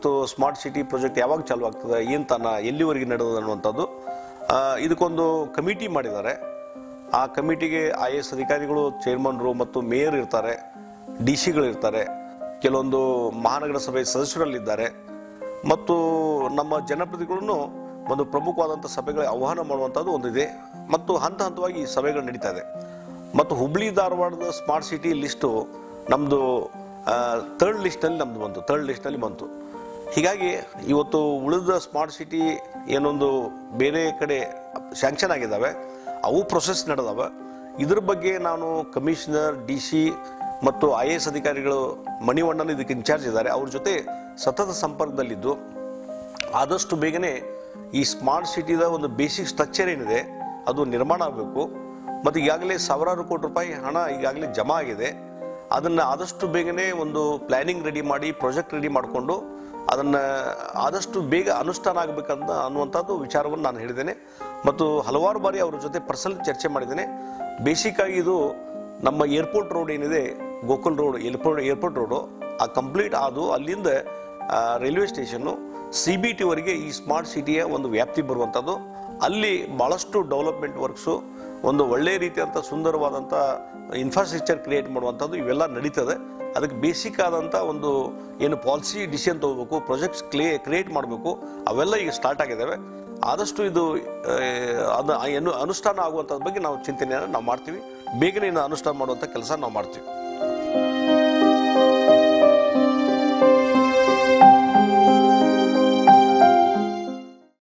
ಇವತ್ತು smart city project ಯಾವಾಗ ಚಾಲು ಆಗ್ತದೆ ಏನು ತನ ಎಲ್ಲಿವರೆಗೆ ನಡೆದ ಅನ್ನುವಂಥದ್ದು ಆ, ಇದಕ್ಕೊಂದು ಕಮಿಟಿ ಮಾಡಿದ್ದಾರೆ ಆ ಕಮಿಟಿಗೆ ಐ ಎಸ್ ಅಧಿಕಾರಿಗಳು ಚೇರ್ಮನ್ರು ಮತ್ತು ಮೇಯರ್ ಇರ್ತಾರೆ ಡಿ ಸಿಗಳು ಇರ್ತಾರೆ ಕೆಲವೊಂದು ಮಹಾನಗರ ಸಭೆ ಸದಸ್ಯರಲ್ಲಿದ್ದಾರೆ ಮತ್ತು ನಮ್ಮ ಜನಪ್ರತಿನಿಧಿಗಳನ್ನು ಒಂದು ಪ್ರಮುಖವಾದಂಥ ಸಭೆಗಳ ಆಹ್ವಾನ ಮಾಡುವಂಥದ್ದು ಒಂದಿದೆ ಮತ್ತು ಹಂತ ಹಂತವಾಗಿ ಈ ಸಭೆಗಳು ನಡೀತಾ ಇದೆ ಮತ್ತು ಹುಬ್ಳಿ ಧಾರವಾಡದ ಸ್ಮಾರ್ಟ್ ಸಿಟಿ ಲಿಸ್ಟು ನಮ್ಮದು ಥರ್ಡ್ ಲಿಸ್ಟ್ನಲ್ಲಿ ನಮ್ಮದು ಬಂತು ಥರ್ಡ್ ಲಿಸ್ಟ್ನಲ್ಲಿ ಬಂತು ಹೀಗಾಗಿ ಇವತ್ತು ಉಳಿದ ಸ್ಮಾರ್ಟ್ ಸಿಟಿ ಏನೊಂದು ಬೇರೆ ಕಡೆ ಸ್ಯಾಂಕ್ಷನ್ ಆಗಿದ್ದಾವೆ ಅವು ಪ್ರೊಸೆಸ್ ನಡೆದವೆ ಇದ್ರ ಬಗ್ಗೆ ನಾನು ಕಮಿಷನರ್ ಡಿ ಸಿ ಮತ್ತು ಐ ಎ ಎಸ್ ಅಧಿಕಾರಿಗಳು ಮಣಿವಣ್ಣನ ಇದಕ್ಕೆ ಇನ್ಚಾರ್ಜ್ ಇದ್ದಾರೆ ಅವ್ರ ಜೊತೆ ಸತತ ಸಂಪರ್ಕದಲ್ಲಿದ್ದು ಆದಷ್ಟು ಬೇಗನೆ ಈ ಸ್ಮಾರ್ಟ್ ಸಿಟಿದ ಒಂದು ಬೇಸಿಕ್ ಸ್ಟ್ರಕ್ಚರ್ ಏನಿದೆ ಅದು ನಿರ್ಮಾಣ ಆಗಬೇಕು ಮತ್ತು ಈಗಾಗಲೇ ಸಾವಿರಾರು ಕೋಟಿ ರೂಪಾಯಿ ಹಣ ಈಗಾಗಲೇ ಜಮಾ ಆಗಿದೆ ಅದನ್ನು ಆದಷ್ಟು ಬೇಗನೆ ಒಂದು ಪ್ಲ್ಯಾನಿಂಗ್ ರೆಡಿ ಮಾಡಿ ಪ್ರಾಜೆಕ್ಟ್ ರೆಡಿ ಮಾಡಿಕೊಂಡು ಅದನ್ನು ಆದಷ್ಟು ಬೇಗ ಅನುಷ್ಠಾನ ಆಗಬೇಕಂತ ಅನ್ನುವಂಥದ್ದು ವಿಚಾರವನ್ನು ನಾನು ಹೇಳಿದ್ದೇನೆ ಮತ್ತು ಹಲವಾರು ಬಾರಿ ಅವ್ರ ಜೊತೆ ಪರ್ಸನಲ್ ಚರ್ಚೆ ಮಾಡಿದ್ದೇನೆ ಬೇಸಿಕ್ ಆಗಿ ಇದು ನಮ್ಮ ಏರ್ಪೋರ್ಟ್ ರೋಡ್ ಏನಿದೆ Gokul road airport airport road ಆ ಕಂಪ್ಲೀಟ್ ಆದು ಅಲ್ಲಿಂದ ಆ, ರೈಲ್ವೆ ಸ್ಟೇಷನ್ನು ಸಿ ಬಿ ಟಿವರೆಗೆ ಈ ಸ್ಮಾರ್ಟ್ ಸಿಟಿಯ ಒಂದು ವ್ಯಾಪ್ತಿ ಬರುವಂಥದ್ದು ಅಲ್ಲಿ ಭಾಳಷ್ಟು ಡೆವಲಪ್ಮೆಂಟ್ ವರ್ಕ್ಸು ಒಂದು ಒಳ್ಳೆಯ ರೀತಿಯಂಥ ಸುಂದರವಾದಂಥ ಇನ್ಫ್ರಾಸ್ಟ್ರಕ್ಚರ್ ಕ್ರಿಯೇಟ್ ಮಾಡುವಂಥದ್ದು ಇವೆಲ್ಲ ನಡೀತದೆ ಅದಕ್ಕೆ ಬೇಸಿಕ್ ಆದಂಥ ಒಂದು ಏನು ಪಾಲಿಸಿ ಡಿಸಿಷನ್ ತಗೋಬೇಕು ಪ್ರಾಜೆಕ್ಟ್ಸ್ ಕ್ಲೇ ಕ್ರಿಯೇಟ್ ಮಾಡಬೇಕು ಅವೆಲ್ಲ ಈಗ ಸ್ಟಾರ್ಟ್ ಆಗಿದ್ದಾವೆ ಆದಷ್ಟು ಇದು ಆ, ಅದು ಏನು ಅನುಷ್ಠಾನ ಆಗುವಂಥದ್ರ ಬಗ್ಗೆ ನಾವು ಚಿಂತನೆಯನ್ನು ನಾವು ಮಾಡ್ತೀವಿ ಬೇಗನೆ ಇದನ್ನ ಅನುಷ್ಠಾನ ಮಾಡುವಂಥ ಕೆಲಸ ನಾವು ಮಾಡ್ತೀವಿ